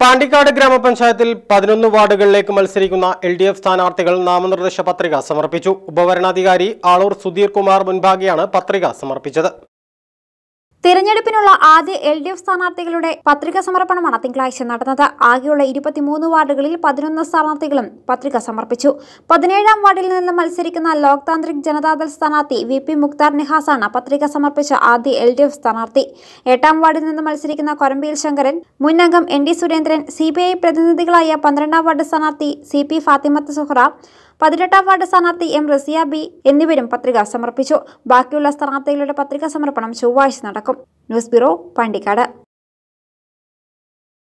പാണ്ടിക്കാട് ഗ്രാമപഞ്ചായത്തിൽ പതിനൊന്ന് വാർഡുകളിലേക്ക് മത്സരിക്കുന്ന എൽ ഡി എഫ് സ്ഥാനാർത്ഥികൾ നാമനിർദ്ദേശ പത്രിക സമർപ്പിച്ചു ഉപവരണാധികാരി ആളൂർ സുധീർ കുമാർ മുൻപാകെയാണ് പത്രിക സമർപ്പിച്ചത് തിരഞ്ഞെടുപ്പിനുള്ള ആദ്യ എൽ ഡി എഫ് സ്ഥാനാർത്ഥികളുടെ പത്രിക സമർപ്പണമാണ് തിങ്കളാഴ്ച നടന്നത് ആകെയുള്ള ഇരുപത്തിമൂന്ന് വാർഡുകളിൽ പതിനൊന്ന് സ്ഥാനാർത്ഥികളും പത്രിക സമർപ്പിച്ചു പതിനേഴാം വാർഡിൽ നിന്ന് മത്സരിക്കുന്ന ലോക് താന്ത്രിക് ജനതാദൾ സ്ഥാനാർത്ഥി വി പി മുക്താർ നിഹാസാണ് പത്രിക സമർപ്പിച്ച ആദ്യ എൽ ഡി എഫ് സ്ഥാനാർത്ഥി എട്ടാം വാർഡിൽ നിന്ന് മത്സരിക്കുന്ന കൊരമ്പിയിൽ ശങ്കരൻ മുൻ അംഗം N D Surendran C P I പ്രതിനിധികളായ പന്ത്രണ്ടാം വാർഡ് സ്ഥാനാർത്ഥി സി പി ഫാത്തിമത്ത് സുഹ്റ പതിനെട്ടാം വാർഡ് സ്ഥാനാർത്ഥി എം റസിയ ബി എന്നിവരും പത്രിക സമർപ്പിച്ചു ബാക്കിയുള്ള സ്ഥാനാർത്ഥികളുടെ പത്രിക സമർപ്പണം ചൊവ്വാഴ്ച നടക്കും ന്യൂസ് ബ്യൂറോ പാണ്ടിക്കാട്